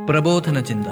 പ്രബോധന ചിന്ത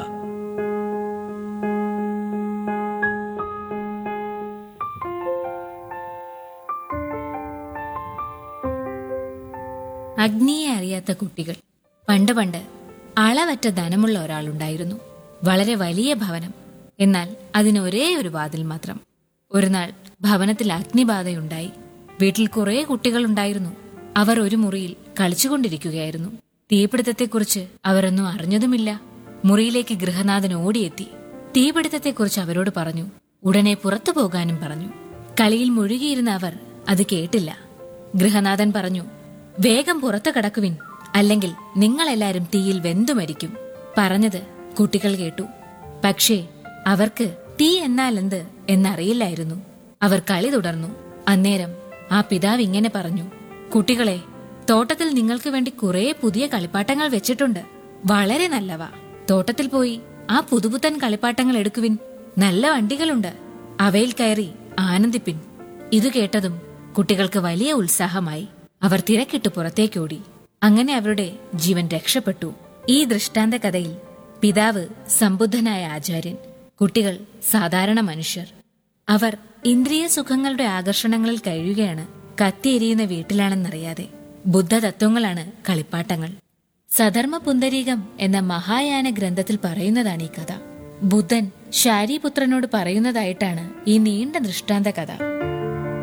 അഗ്നിയെ അറിയാത്ത കുട്ടികൾ പണ്ട് പണ്ട് അളവറ്റ ധനമുള്ള ഒരാളുണ്ടായിരുന്നു വളരെ വലിയ ഭവനം എന്നാൽ അതിന് ഒരേ ഒരു വാതിൽ മാത്രം ഒരു നാൾ ഭവനത്തിൽ അഗ്നിബാധയുണ്ടായി വീട്ടിൽ കുറെ കുട്ടികളുണ്ടായിരുന്നു അവർ ഒരു മുറിയിൽ കളിച്ചുകൊണ്ടിരിക്കുകയായിരുന്നു തീപിടുത്തത്തെക്കുറിച്ച് അവരൊന്നും അറിഞ്ഞതുമില്ല മുറിയിലേക്ക് ഗൃഹനാഥൻ ഓടിയെത്തി തീപിടുത്തത്തെക്കുറിച്ച് അവരോട് പറഞ്ഞു ഉടനെ പുറത്തു പോകാനും പറഞ്ഞു കളിയിൽ മുഴുകിയിരുന്ന അവർ അത് കേട്ടില്ല ഗൃഹനാഥൻ പറഞ്ഞു വേഗം പുറത്തു കടക്കുവിൻ അല്ലെങ്കിൽ നിങ്ങളെല്ലാരും തീയിൽ വെന്തു മരിക്കും പറഞ്ഞത് കുട്ടികൾ കേട്ടു പക്ഷേ അവർക്ക് തീ എന്നാൽ എന്ത് എന്നറിയില്ലായിരുന്നു അവർ കളി തുടർന്നു അന്നേരം ആ പിതാവ് ഇങ്ങനെ പറഞ്ഞു കുട്ടികളെ തോട്ടത്തിൽ നിങ്ങൾക്ക് വേണ്ടി കുറെ പുതിയ കളിപ്പാട്ടങ്ങൾ വെച്ചിട്ടുണ്ട് വളരെ നല്ലവ തോട്ടത്തിൽ പോയി ആ പുതുപുത്തൻ കളിപ്പാട്ടങ്ങൾ എടുക്കുവിൻ നല്ല വണ്ടികളുണ്ട് അവയിൽ കയറി ആനന്ദിപ്പിൻ ഇതു കേട്ടതും കുട്ടികൾക്ക് വലിയ ഉത്സാഹമായി അവർ തിരക്കിട്ട് പുറത്തേക്കോടി അങ്ങനെ അവരുടെ ജീവൻ രക്ഷപ്പെട്ടു ഈ ദൃഷ്ടാന്ത കഥയിൽ പിതാവ് സമ്പുദ്ധനായ ആചാര്യൻ കുട്ടികൾ സാധാരണ മനുഷ്യർ അവർ ഇന്ദ്രിയ സുഖങ്ങളുടെ ആകർഷണങ്ങളിൽ കഴിയുകയാണ് കത്തിയെരിയുന്ന വീട്ടിലാണെന്നറിയാതെ ബുദ്ധതത്വങ്ങളാണ് കളിപ്പാട്ടങ്ങൾ സധർമ്മ പുന്തരീകം എന്ന മഹായാന ഗ്രന്ഥത്തിൽ പറയുന്നതാണ് ഈ കഥ ബുദ്ധൻ ശാരിപുത്രനോട് പറയുന്നതായിട്ടാണ് ഈ നീണ്ട ദൃഷ്ടാന്ത കഥ